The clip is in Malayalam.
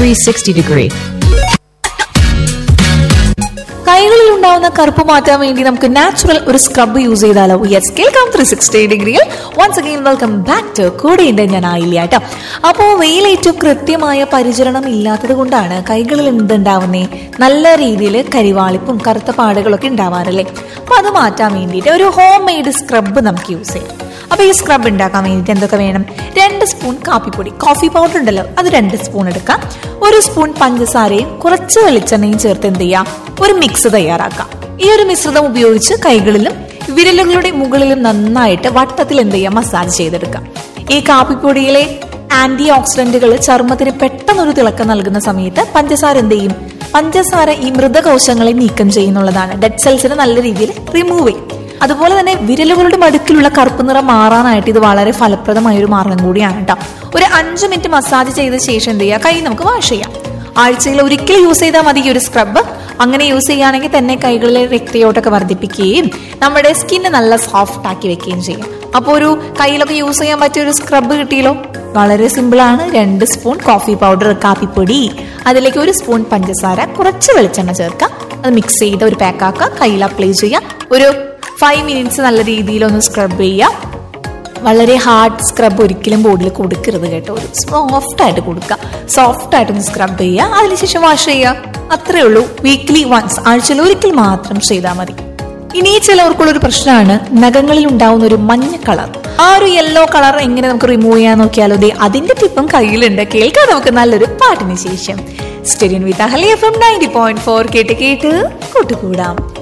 360 degree. കൈകളിൽ ഉണ്ടാവുന്ന കറുപ്പ് മാറ്റാൻ വേണ്ടി നമുക്ക് നാച്ചുറൽ ഒരു സ്ക്രബ് യൂസ് ചെയ്താലോ യെസ് കേൾക്കാം ത്രീ സിക്സ്റ്റി ഡിഗ്രിയിൽ once again welcome back to കൂടെയുണ്ട് ഞാൻ ആയില്ല കേട്ടോ അപ്പോൾ വെയിലേറ്റവും കൃത്യമായ പരിചരണം ഇല്ലാത്തത് കൊണ്ടാണ് കൈകളിൽ എന്തുണ്ടാവുന്നേ നല്ല രീതിയിൽ കരിവാളിപ്പും കറുത്ത പാടുകളൊക്കെ ഉണ്ടാവാറില്ലേ അപ്പോൾ അത് മാറ്റാൻ വേണ്ടിയിട്ട് ഒരു ഹോം മെയ്ഡ് സ്ക്രബ് നമുക്ക് യൂസ് ചെയ്യാം അപ്പൊ ഈ സ്ക്രബ് ഉണ്ടാക്കാൻ വേണ്ടിയിട്ട് എന്തൊക്കെ വേണം രണ്ട് സ്പൂൺ കാപ്പിപ്പൊടി കോഫി പൗഡർ ഉണ്ടല്ലോ അത് രണ്ട് സ്പൂൺ എടുക്കാം ഒരു സ്പൂൺ പഞ്ചസാരയും കുറച്ച് വെളിച്ചെണ്ണയും ചേർത്ത് എന്ത് ചെയ്യാം ഒരു മിക്സ് തയ്യാറാക്കാം ഈ ഒരു മിശ്രിതം ഉപയോഗിച്ച് കൈകളിലും വിരലുകളുടെ മുകളിലും നന്നായിട്ട് വട്ടത്തിൽ എന്ത് ചെയ്യാം മസാജ് ചെയ്തെടുക്കാം ഈ കാപ്പിപ്പൊടിയിലെ ആന്റി ഓക്സിഡന്റുകൾ ചർമ്മത്തിന് പെട്ടെന്നൊരു തിളക്കം നൽകുന്ന സമയത്ത് പഞ്ചസാര എന്ത് ചെയ്യും പഞ്ചസാര ഈ മൃതകോശങ്ങളെ നീക്കം ചെയ്യുന്നുള്ളതാണ് ഡെഡ് സെൽസിനെ നല്ല രീതിയിൽ റിമൂവ് ചെയ്യും അതുപോലെ തന്നെ വിരലുകളുടെ മടുക്കിലുള്ള കറുപ്പ് നിറം മാറാനായിട്ട് ഇത് വളരെ ഫലപ്രദമായ ഒരു മാർഗം കൂടിയാണ് കേട്ടോ ഒരു അഞ്ച് മിനിറ്റ് മസാജ് ചെയ്ത ശേഷം എന്ത് ചെയ്യുക കൈ നമുക്ക് വാഷ് ചെയ്യാം ആഴ്ചയിൽ ഒരിക്കൽ യൂസ് ചെയ്താൽ മതി ഈ ഒരു സ്ക്രബ് അങ്ങനെ യൂസ് ചെയ്യുകയാണെങ്കിൽ തന്നെ കൈകളിലെ രക്തയോട്ടൊക്കെ വർദ്ധിപ്പിക്കുകയും നമ്മുടെ സ്കിന്ന് നല്ല സോഫ്റ്റ് ആക്കി വെക്കുകയും ചെയ്യും അപ്പോൾ ഒരു കയ്യിലൊക്കെ യൂസ് ചെയ്യാൻ പറ്റിയ ഒരു സ്ക്രബ് കിട്ടിയല്ലോ വളരെ സിമ്പിളാണ് രണ്ട് സ്പൂൺ കോഫി പൗഡർ കാപ്പിപ്പൊടി അതിലേക്ക് ഒരു സ്പൂൺ പഞ്ചസാര കുറച്ച് വെളിച്ചെണ്ണ ചേർക്കാം അത് മിക്സ് ചെയ്ത് ഒരു പാക്കാക്കുക കയ്യിൽ അപ്ലൈ ചെയ്യാം ഒരു ഫൈവ് മിനിറ്റ്സ് നല്ല രീതിയിൽ ഒന്ന് സ്ക്രബ് ചെയ്യാം വളരെ ഹാർഡ് സ്ക്രബ് ഒരിക്കലും ബോഡിയിൽ കൊടുക്കരുത് കേട്ടോ ഒരു സോഫ്റ്റ് ആയിട്ട് കൊടുക്കുക സോഫ്റ്റ് ആയിട്ട് ഒന്ന് സ്ക്രബ് ചെയ്യുക അതിനുശേഷം വാഷ് ചെയ്യുക അത്രേ ഉള്ളൂ വീക്ക്ലി വൺസ് ആഴ്ചയിൽ ഒരിക്കൽ മാത്രം ചെയ്താൽ മതി ഇനി ചിലവർക്കുള്ള ഒരു പ്രശ്നമാണ് നഖങ്ങളിൽ ഉണ്ടാവുന്ന ഒരു മഞ്ഞ കളർ ആ ഒരു യെല്ലോ കളർ എങ്ങനെ നമുക്ക് റിമൂവ് ചെയ്യാൻ നോക്കിയാലോ ദേ അതിന്റെ ടിപ്പും കയ്യിലുണ്ട് കേൾക്കാം നമുക്ക് നല്ലൊരു പാട്ടിന് ശേഷം സ്റ്റെഡിയൻ with Ahalia from ninety point four കേട്ട് കേട്ട് കൂട്ടുകൂടാം